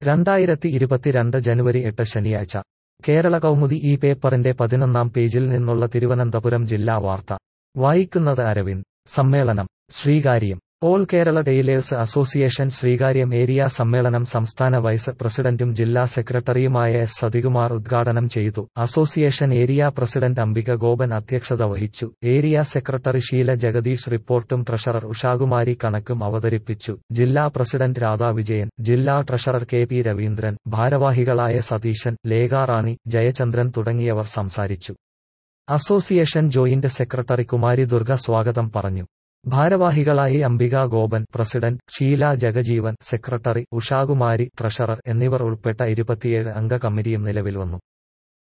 രണ്ടായിരത്തി ഇരുപത്തിരണ്ട് ജനുവരി എട്ട് ശനിയാഴ്ച കേരള കൗമുദി ഈ പേപ്പറിന്റെ പതിനൊന്നാം പേജിൽ നിന്നുള്ള തിരുവനന്തപുരം ജില്ലാ വാർത്ത വായിക്കുന്നത് അരവിന്ദ് സമ്മേളനം Sreekaryam all Kerala tailors association Sreekaryam area സമ്മേളനം സംസ്ഥാന വൈസ് പ്രസിഡന്റും ജില്ലാ സെക്രട്ടറിയുമായ എസ് സതികുമാർ ഉദ്ഘാടനം ചെയ്തു association area president Ambika Gopan അധ്യക്ഷത വഹിച്ചു ഏരിയ സെക്രട്ടറി ഷീല ജഗദീഷ് റിപ്പോർട്ടും ട്രഷറർ ഉഷാകുമാരി കണക്കും അവതരിപ്പിച്ചു ജില്ലാ പ്രസിഡന്റ് രാധാ വിജയൻ ജില്ലാ ട്രഷറർ കെ പി രവീന്ദ്രൻ ഭാരവാഹികളായ സതീശൻ ലേഖാറാണി ജയചന്ദ്രൻ തുടങ്ങിയവർ സംസാരിച്ചു association joint secretary Kumari Durga സ്വാഗതം പറഞ്ഞു ഭാരവാഹികളായി Ambika Gopan president Sheela Jagajeevan secretary Ushakumari treasurer എന്നിവർ ഉൾപ്പെട്ട ഇരുപത്തിയേഴ് അംഗ കമ്മിറ്റിയും നിലവിൽ വന്നു